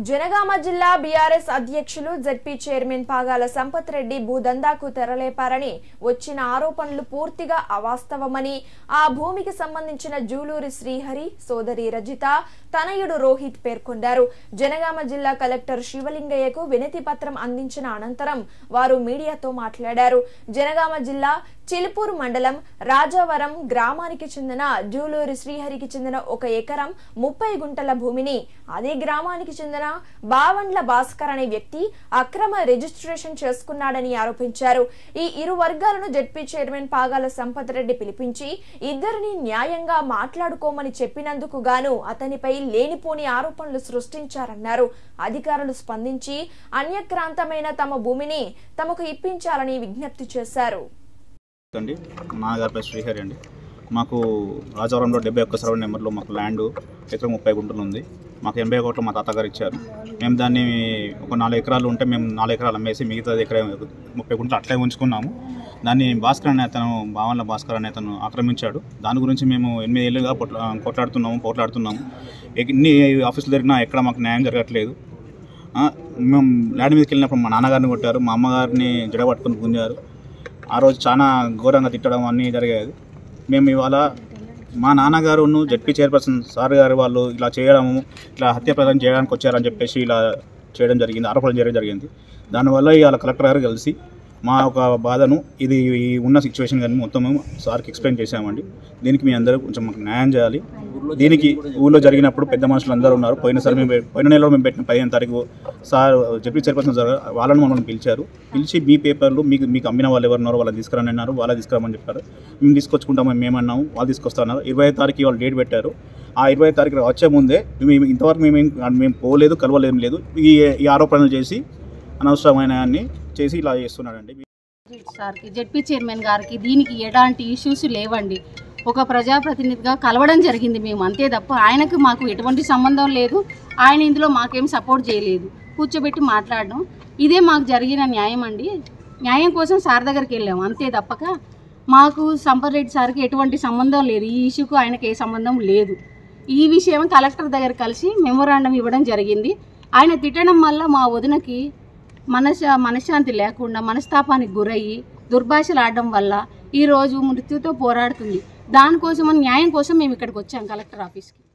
జనగామ జిల్లా బీఆర్ఎస్ అధ్యక్షులు ZP chairman Pagala Sampath Reddy భూదందాకు తెరలేపారని వచ్చిన ఆరోపణలు పూర్తిగా అవాస్తవమని ఆ భూమికి సంబంధించిన జూలూరి శ్రీహరి సోదరి రజిత తనయుడు రోహిత్ పేర్కొన్నారు జనగామ జిల్లా కలెక్టర్ శివలింగయ్యకు వినతి పత్రం అందించిన అనంతరం వారు మీడియాతో మాట్లాడారు జనగామ జిల్లా చిలుపూరు మండలం రాజావరం గ్రామానికి చెందిన జూలూరి శ్రీహరికి చెందిన ఒక ఎకరం ముప్పై గుంటల భూమిని అదే గ్రామానికి చెందిన బావండ్ల భాస్కర్ అనే వ్యక్తి అక్రమ రిజిస్ట్రేషన్ చేసుకున్నాడని ఆరోపించారు ఈ ఇరు వర్గాలను జడ్పీ చైర్మన్ పాగాల సంపత్ రెడ్డి పిలిపించి ఇద్దరిని న్యాయంగా మాట్లాడుకోమని చెప్పినందుకు గాను అతనిపై లేనిపోని ఆరోపణలు సృష్టించారన్నారు అధికారులు స్పందించి అన్యక్రాంతమైన తమ భూమిని తమకు ఇప్పించాలని విజ్ఞప్తి చేశారు అండి మా గారి పేరు శ్రీహరి అండి మాకు రాజవరంలో డెబ్బై ఒక్క సర్వే నెంబర్లో మాకు ల్యాండ్ ఎకరం ముప్పై గుంటలు ఉంది మాకు ఎనభై ఒకటిలో మా తాతగారు ఇచ్చారు మేము దాన్ని ఒక నాలుగు ఎకరాలు ఉంటే మేము నాలుగు ఎకరాలు అమ్మేసి మిగతా ఎకరం ముప్పై గుంటలు అట్లే ఉంచుకున్నాము దాన్ని భాస్కర్ అనే అతను భావన్ల భాస్కర్ అనే అతను ఆక్రమించాడు దాని గురించి మేము ఎనిమిది ఏళ్ళుగా పొట్లా కొట్లాడుతున్నాము పోట్లాడుతున్నాము ఎన్ని ఆఫీసులు జరిగినా ఎక్కడ మాకు న్యాయం జరగట్లేదు ఆ, మేము ల్యాండ్ మీదకి వెళ్ళినప్పుడు మా నాన్నగారిని కొట్టారు మా అమ్మగారిని జడబట్టుకొని గుంజారు ఆ రోజు చాలా ఘోరంగా తిట్టడం అన్నీ జరిగేది మేము ఇవాళ మా నాన్నగారును జడ్పీ చైర్పర్సన్ సార్ గారు వాళ్ళు ఇలా చేయడము ఇట్లా హత్య ప్రదానం చేయడానికి వచ్చారని చెప్పేసి ఇలా చేయడం జరిగింది ఆరోపణలు చేయడం జరిగింది దానివల్ల ఇవాళ కలెక్టర్ గారు కలిసి మా ఒక బాధను ఇది ఈ ఉన్న సిచ్యువేషన్ కానీ మొత్తం మేము సార్కి ఎక్స్ప్లెయిన్ చేసామండి దీనికి మీ అందరూ కొంచెం మాకు న్యాయం చేయాలి దీనికి ఊళ్ళో జరిగినప్పుడు పెద్ద మనుషులు అందరూ ఉన్నారు పోయినసారి మేము పె- పోయిన నెలలో మేము పెట్టిన పదిహేను తారీఖు సార్ జడ్పీ చైర్పర్సన్ సార్ వాళ్ళని మమ్మల్ని పిలిచారు పిలిచి మీ పేపర్లు మీకు మీకు అమ్మిన వాళ్ళు ఎవరు ఉన్నారో వాళ్ళని తీసుకురని అన్నారు వాళ్ళ తీసుకురమని చెప్పారు మేము తీసుకొచ్చుకుంటామని మేమన్నాము వాళ్ళు తీసుకొస్తున్నారు ఇరవై ఐదు తారీఖు వాళ్ళు డేట్ పెట్టారు ఆ ఇరవై ఐదు తారీఖు వచ్చే ముందే మేము ఇంతవరకు మేము ఏం- మేము పోలేదు కలవలేదు లేదు ఈ ఈ ఆరోపణలు చేసి అనవసరమైన అన్ని చేసి ఇలా చేస్తున్నాడండి సార్కి జడ్పీ చైర్మన్ గారికి దీనికి ఎలాంటి ఇష్యూస్ లేవండి ఒక ప్రజాప్రతినిధిగా కలవడం జరిగింది మేము అంతే తప్ప ఆయనకు మాకు ఎటువంటి సంబంధం లేదు ఆయన ఇందులో మాకేం సపోర్ట్ చేయలేదు కూర్చోబెట్టి మాట్లాడడం ఇదే మాకు జరిగిన న్యాయం అండి న్యాయం కోసం సార్ దగ్గరికి వెళ్ళాము అంతే తప్పక మాకు సంపత్ రెడ్డి సార్కి ఎటువంటి సంబంధం లేదు ఈ ఇష్యూకు ఆయనకి ఏ సంబంధం లేదు ఈ విషయం కలెక్టర్ దగ్గర కలిసి మెమోరాండం ఇవ్వడం జరిగింది ఆయన తిట్టడం వల్ల మా వదినకి మనశ మనశ్శాంతి లేకుండా మనస్తాపానికి గురయ్యి దుర్భాషలు ఆడడం వల్ల ఈరోజు మృత్యుతో పోరాడుతుంది దానికోసం న్యాయం కోసం మేము ఇక్కడికి వచ్చాం కలెక్టర్ ఆఫీస్కి